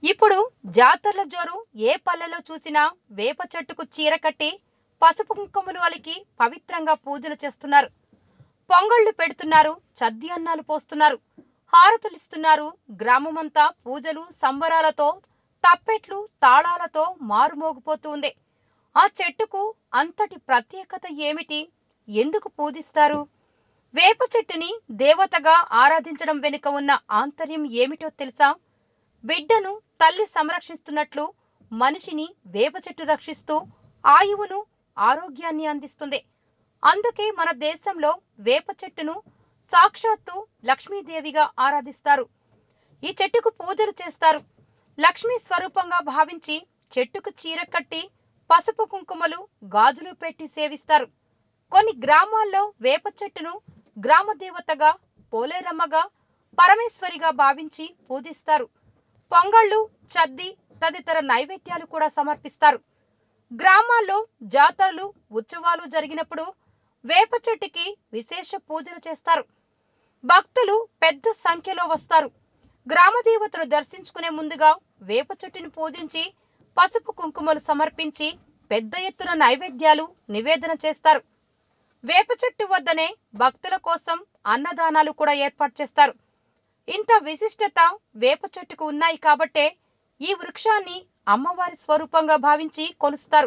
ఇప్పుడు జాతరల జోరు ఏ పల్లెలో చూసినా వేప చెట్టుకు చీర కట్టి పసుపు కుంకుమలు అలికి పవిత్రంగా పూజలు చేస్తున్నారు పొంగళ్ళు పెడుతున్నారు చద్ది అన్నాలు పోస్తున్నారు హారతులిస్తున్నారు గ్రామమంతా పూజలు సంబరాలతో తప్పెట్లు తాళాలతో మారుమోగిపోతూ ఉంది ఆ చెట్టుకు అంతటి ప్రత్యేకత ఏమిటి ఎందుకు పూజిస్తారు వేప చెట్టుని దేవతగా ఆరాధించడం వెనుక ఉన్న ఆంతర్యం ఏమిటో తెలుసా బిడ్డను తల్లి సంరక్షిస్తున్నట్లు మనిషిని వేప చెట్టు రక్షిస్తూ ఆయువును ఆరోగ్యాన్ని అందిస్తుంది అందుకే మన దేశంలో వేప చెట్టును సాక్షాత్తు లక్ష్మీదేవిగా ఆరాధిస్తారు ఈ చెట్టుకు పూజలు చేస్తారు లక్ష్మీ స్వరూపంగా భావించి చెట్టుకు చీర కట్టి పసుపు కుంకుమలు గాజులు పెట్టి సేవిస్తారు కొన్ని గ్రామాల్లో వేప చెట్టును గ్రామ దేవతగా పోలేరమ్మగా పరమేశ్వరిగా భావించి పూజిస్తారు పొంగళ్ళు చద్ది తదితర నైవేద్యాలు కూడా సమర్పిస్తారు గ్రామాల్లో జాతరలు ఉత్సవాలు జరిగినప్పుడు వేప చెట్టుకి విశేష పూజలు చేస్తారు భక్తులు పెద్ద సంఖ్యలో వస్తారు గ్రామ దేవతను దర్శించుకునే ముందుగా వేప చెట్టుని పూజించి పసుపు కుంకుమలు సమర్పించి పెద్ద ఎత్తున నైవేద్యాలు నివేదన చేస్తారు వేప చెట్టు వద్దనే భక్తుల కోసం అన్నదానాలు కూడా ఏర్పాటు చేస్తారు ఇంత విశిష్టత వేప చెట్టుకు ఉన్నాయి కాబట్టే ఈ వృక్షాన్ని అమ్మవారి స్వరూపంగా భావించి కొలుస్తారు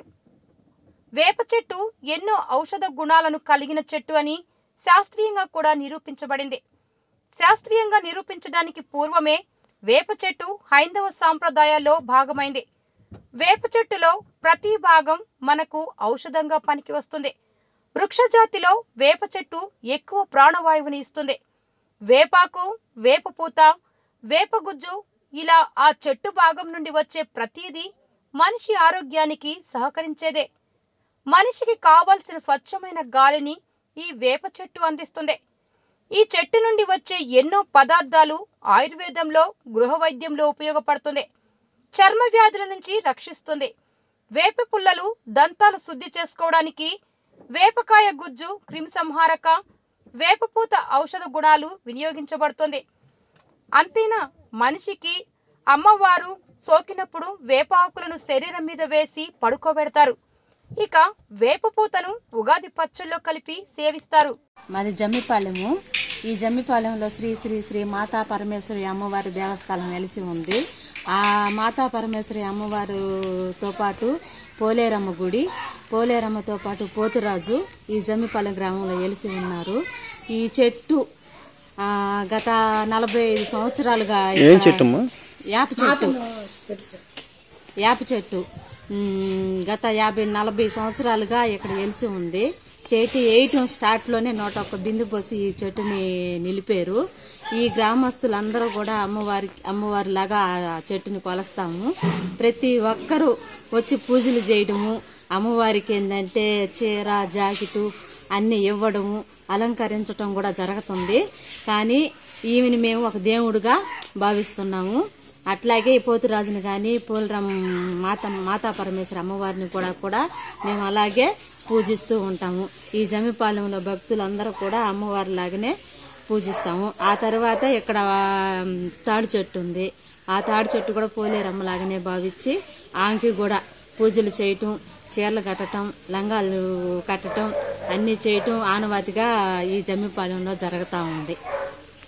వేప చెట్టు ఎన్నో ఔషధ గుణాలను కలిగిన చెట్టు అని శాస్త్రీయంగా కూడా నిరూపించబడింది శాస్త్రీయంగా నిరూపించడానికి పూర్వమే వేప చెట్టు హైందవ సాంప్రదాయాల్లో భాగమైంది వేప చెట్టులో ప్రతి భాగం మనకు ఔషధంగా పనికి వస్తుంది వృక్షజాతిలో వేప చెట్టు ఎక్కువ ప్రాణవాయువుని ఇస్తుంది వేపాకు వేప పూత వేపగుజ్జు ఇలా ఆ చెట్టు భాగం నుండి వచ్చే ప్రతిదీ మనిషి ఆరోగ్యానికి సహకరించేదే మనిషికి కావలసిన స్వచ్ఛమైన గాలిని ఈ వేప చెట్టు అందిస్తుంది ఈ చెట్టు నుండి వచ్చే ఎన్నో పదార్థాలు ఆయుర్వేదంలో గృహ వైద్యంలో ఉపయోగపడుతుంది చర్మ వ్యాధుల నుంచి రక్షిస్తుంది వేప పుల్లలు దంతాలు శుద్ధి చేసుకోవడానికి వేపకాయ గుజ్జు క్రిమిసంహారక వేపపూత ఔషధ గుణాలు వినియోగించబడుతుంది అంతేనా మనిషికి అమ్మవారు సోకినప్పుడు వేప ఆకులను శరీరం మీద వేసి పడుకోబెడతారు ఇక వేపపూతను ఉగాది పచ్చళ్ళలో కలిపి సేవిస్తారు మాది జమ్మిపాలెము ఈ జమ్మిపాలెంలో శ్రీ శ్రీ శ్రీ మాతా పరమేశ్వరి అమ్మవారి దేవస్థానం వెలిసి ఉంది ఆ మాతా పరమేశ్వరి అమ్మవారితో పాటు పోలేరమ్మ గుడి పోలేరమ్మతో పాటు పోతురాజు ఈ జమ్మిపాలెం గ్రామంలో వెలిసి ఉన్నారు ఈ చెట్టు ఆ, గత నలభై ఐదు సంవత్సరాలుగా ఏం ఇక్కడ చెట్టమ్మా యాప చెట్టు యాప చెట్టు మ్, గత యాభై నలభై సంవత్సరాలుగా ఇక్కడ వెలిసి ఉంది చేతి వేయటం స్టార్ట్లోనే నూట ఒక్క బిందు పోసి ఈ చెట్టుని నిలిపారు ఈ గ్రామస్తులందరూ కూడా అమ్మవారి అమ్మవారి లాగా ఆ చెట్టుని కొలుస్తాము ప్రతి ఒక్కరూ వచ్చి పూజలు చేయడము అమ్మవారికి ఏంటంటే చీర జాకెటు అన్ని ఇవ్వడము అలంకరించటం కూడా జరుగుతుంది కానీ ఈమెని మేము ఒక దేవుడుగా భావిస్తున్నాము అట్లాగే ఈ పోతురాజుని కానీ పోలరం మాత మాతా పరమేశ్వర అమ్మవారిని కూడా కూడా మేము అలాగే పూజిస్తూ ఉంటాము ఈ జమిపాలెంలో భక్తులందరూ కూడా అమ్మవారి లాగానే పూజిస్తాము ఆ తర్వాత ఇక్కడ ఆ, తాడి చెట్టు ఉంది ఆ తాడి చెట్టు కూడా పోలేరమ్మలాగానే భావించి ఆమెకి కూడా పూజలు చేయటం చీరలు కట్టడం లంగాలు కట్టడం అన్నీ చేయటం ఆనవాతిగా ఈ జమ్మిపాలెంలో జరుగుతూ ఉంది